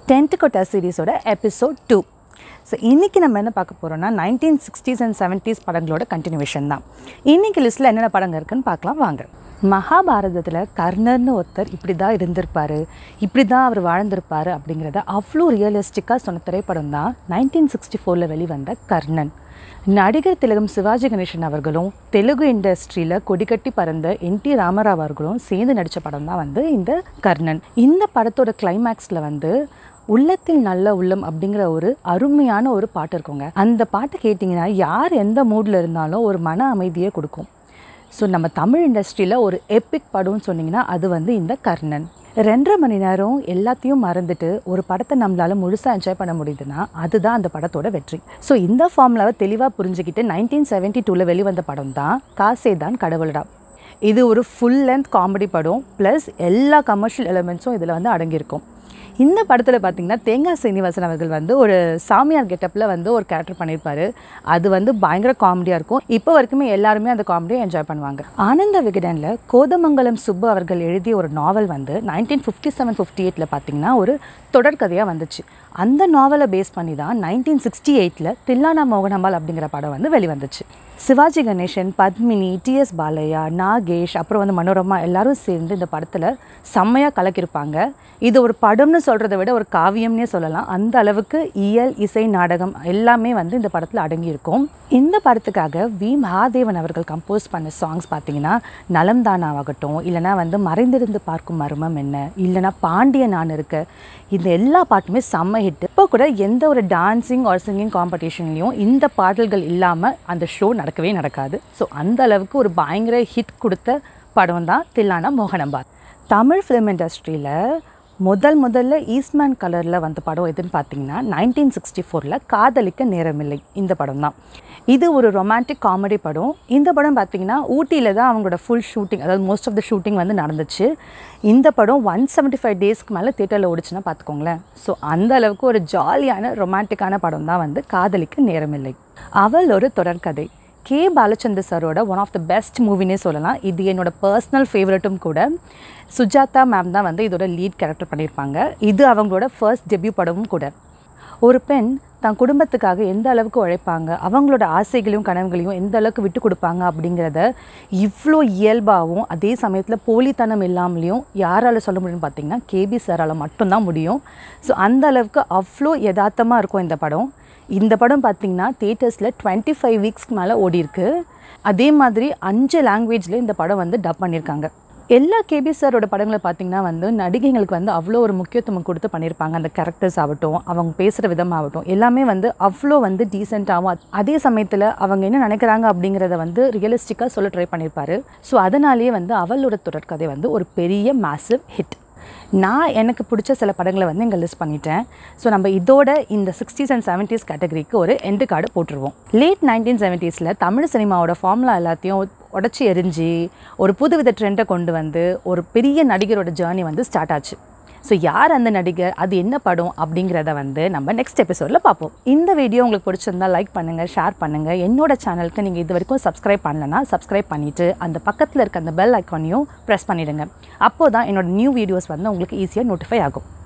tenth கொட்டா சீரிஸோட episode two so இன்றைக்கி நம்ம என்ன பார்க்க போகிறோம்னா நைன்டீன் சிக்ஸ்டீஸ் அண்ட் செவன்ட்டீஸ் படங்களோட கண்டினியூஷன் தான் இன்றைக்கி லிஸ்ட்டில் என்னென்ன படங்கள் இருக்குன்னு பார்க்கலாம் வாங்க மகாபாரதத்தில் கர்ணர்னு ஒருத்தர் இப்படி தான் இருந்திருப்பார் இப்படி தான் அவர் வாழ்ந்திருப்பார் அப்படிங்கிறத அவ்வளோ ரியலிஸ்டிக்காக சொன்ன திரைப்படம் தான் நைன்டீன் சிக்ஸ்டி ஃபோரில் வெளிவந்த கர்ணன் நடிகர் திலகம் சிவாஜி கணேசன் அவர்களும் தெலுங்கு இண்டஸ்ட்ரியில் கொடிக்கட்டி பறந்த என் டி ராமராவ் அவர்களும் சேர்ந்து நடித்த படம் தான் வந்து இந்த கர்ணன் இந்த படத்தோட கிளைமேக்ஸில் வந்து உள்ளத்தில் நல்ல உள்ளம் அப்படிங்கிற ஒரு அருமையான ஒரு பாட்டு இருக்குங்க அந்த பாட்டு கேட்டிங்கன்னா யார் எந்த மூடில் இருந்தாலும் ஒரு மன அமைதியை கொடுக்கும் ஸோ நம்ம தமிழ் இண்டஸ்ட்ரியில் ஒரு எப்பிக் படம்னு சொன்னிங்கன்னா அது வந்து இந்த கர்ணன் ரெண்டரை மணி நேரம் எல்லாத்தையும் மறந்துட்டு ஒரு படத்தை நம்மளால் முழுசாக என்ஜாய் பண்ண முடியுதுன்னா அதுதான் அந்த படத்தோட வெற்றி ஸோ இந்த ஃபார்முலாவை தெளிவாக புரிஞ்சுக்கிட்டு நைன்டீன் செவன்ட்டி டூவில் வெளிவந்த படம் தான் காசே தான் கடவுளடா இது ஒரு ஃபுல் லென்த் காமெடி படம் ப்ளஸ் எல்லா கமர்ஷியல் எலிமெண்ட்ஸும் இதில் வந்து அடங்கியிருக்கும் இந்த படத்தில் பார்த்தீங்கன்னா தேங்காய் சீனிவாசன் அவர்கள் வந்து ஒரு சாமியார் கெட்டப்பில் வந்து ஒரு கேரக்டர் பண்ணியிருப்பாரு அது வந்து பயங்கர காமெடியாக இருக்கும் இப்போ வரைக்குமே எல்லாருமே அந்த காமெடியை என்ஜாய் பண்ணுவாங்க ஆனந்த விகடனில் கோதமங்கலம் சுப்பு அவர்கள் எழுதிய ஒரு நாவல் வந்து நைன்டீன் ஃபிஃப்டி செவன் ஃபிஃப்டி எயிட்டில் பார்த்தீங்கன்னா ஒரு தொடர்கதையாக வந்துச்சு அந்த நாவலை பேஸ் பண்ணி தான் நைன்டீன் சிக்ஸ்டி எயிட்டில் தில்லானா மோகனம்பால் அப்படிங்கிற படம் வந்து வெளிவந்துச்சு சிவாஜி கணேசன் பத்மினி டிஎஸ் பாலையா நாகேஷ் அப்புறம் வந்து மனோரமா எல்லாரும் சேர்ந்து இந்த படத்தில் செம்மையாக கலக்கியிருப்பாங்க இது ஒரு படம்னு சொல்கிறத விட ஒரு காவியம்னே சொல்லலாம் அந்த அளவுக்கு இயல் இசை நாடகம் எல்லாமே வந்து இந்த படத்தில் அடங்கியிருக்கும் இந்த படத்துக்காக வி மகாதேவன் அவர்கள் கம்போஸ் பண்ண சாங்ஸ் பார்த்தீங்கன்னா நலம்தானாவாகட்டும் இல்லைனா வந்து மறைந்திருந்து பார்க்கும் மர்மம் என்ன இல்லைனா பாண்டிய நான் இருக்க இந்த எல்லா பாட்டுமே செம்ம ஹிட் இப்போ கூட எந்த ஒரு டான்ஸிங் ஆர் சிங்கிங் காம்படிஷன்லையும் இந்த பாடல்கள் இல்லாமல் அந்த ஷோ நடக்கவே நடக்காது ஸோ அந்த அளவுக்கு ஒரு பயங்கர ஹிட் கொடுத்த படம் தான் தில்லானா மோகனம்பாத் தமிழ் ஃபிலிம் இண்டஸ்ட்ரியில் முதல் முதல்ல ஈஸ்ட்மேன் கலரில் வந்த படம் எதுன்னு பார்த்தீங்கன்னா நைன்டீன் சிக்ஸ்டி ஃபோரில் காதலிக்க நேரமில்லை இந்த படம் தான் இது ஒரு ரொமான்டிக் காமெடி படம் இந்த படம் பார்த்தீங்கன்னா ஊட்டியில் தான் அவங்களோட ஃபுல் ஷூட்டிங் அதாவது மோஸ்ட் ஆஃப் த ஷூட்டிங் வந்து நடந்துச்சு இந்த படம் ஒன் செவன்ட்டி ஃபைவ் டேஸ்க்கு மேலே தேட்டரில் ஓடிச்சுன்னா பார்த்துக்கோங்களேன் ஸோ அந்த அளவுக்கு ஒரு ஜாலியான ரொமான்டிக்கான படம் தான் வந்து காதலிக்க நேரமில்லை அவள் ஒரு தொடர்கதை கே பாலச்சந்தர் சாரோட ஒன் ஆஃப் த பெஸ்ட் மூவினே சொல்லலாம் இது என்னோட பர்சனல் ஃபேவரட்டும் கூட சுஜாதா மேம் தான் வந்து இதோட லீட் கேரக்டர் பண்ணியிருப்பாங்க இது அவங்களோட ஃபர்ஸ்ட் டெபியூ படமும் கூட ஒரு பெண் தன் குடும்பத்துக்காக எந்த அளவுக்கு உழைப்பாங்க அவங்களோட ஆசைகளையும் கனவுகளையும் எந்த அளவுக்கு விட்டு கொடுப்பாங்க அப்படிங்கிறத இவ்வளோ இயல்பாகவும் அதே சமயத்தில் போலித்தனம் இல்லாமலையும் யாரால் சொல்ல முடியும்னு பார்த்தீங்கன்னா கேபி சாரால் மட்டும்தான் முடியும் ஸோ அந்த அளவுக்கு அவ்வளோ யதார்த்தமாக இருக்கும் இந்த படம் இந்த படம் பார்த்திங்கன்னா தேட்டர்ஸில் டுவெண்ட்டி ஃபைவ் வீக்ஸ்க்கு மேலே ஓடிருக்கு அதே மாதிரி அஞ்சு லாங்குவேஜில் இந்த படம் வந்து டப் பண்ணியிருக்காங்க எல்லா கேபி சாரோட படங்களை பார்த்திங்கன்னா வந்து நடிகைங்களுக்கு வந்து அவ்வளோ ஒரு முக்கியத்துவம் கொடுத்து பண்ணியிருப்பாங்க அந்த கேரக்டர்ஸ் ஆகட்டும் அவங்க பேசுகிற விதமாகட்டும் எல்லாமே வந்து அவ்வளோ வந்து டீசெண்டாகவும் அதே சமயத்தில் அவங்க என்ன நினைக்கிறாங்க அப்படிங்கிறத வந்து ரியலிஸ்டிக்காக சொல்ல ட்ரை பண்ணியிருப்பாரு ஸோ அதனாலேயே வந்து அவளோட தொடர்கதை வந்து ஒரு பெரிய மேசிவ் ஹிட் நான் எனக்கு பிடிச்ச சில படங்களை வந்து இங்கே லிஸ்ட் பண்ணிட்டேன் ஸோ நம்ம இதோட இந்த சிக்ஸ்டீஸ் அண்ட் செவன்ட்டீஸ் கேட்டகரிக்கு ஒரு எண்டு கார்டு போட்டுருவோம் லேட் நைன்டீன் செவன்ட்டீஸில் தமிழ் சினிமாவோட ஃபார்முலா எல்லாத்தையும் உடச்சி எரிஞ்சு ஒரு புதுவித ட்ரெண்டை கொண்டு வந்து ஒரு பெரிய நடிகரோட ஜேர்னி வந்து ஸ்டார்ட் ஆச்சு ஸோ யார் அந்த நடிகர் அது என்ன படம் அப்படிங்கிறத வந்து நம்ம நெக்ஸ்ட் எபிசோடில் பார்ப்போம் இந்த வீடியோ உங்களுக்கு பிடிச்சிருந்தா லைக் பண்ணுங்கள் ஷேர் பண்ணுங்கள் என்னோட சேனலுக்கு நீங்கள் இது வரைக்கும் சப்ஸ்கிரைப் பண்ணலன்னா சப்ஸ்கிரைப் பண்ணிவிட்டு அந்த பக்கத்தில் இருக்க அந்த பெல் ஐக்கானையும் ப்ரெஸ் பண்ணிவிடுங்க அப்போ தான் என்னோட நியூ வீடியோஸ் வந்து உங்களுக்கு ஈஸியாக நோட்டிஃபை ஆகும்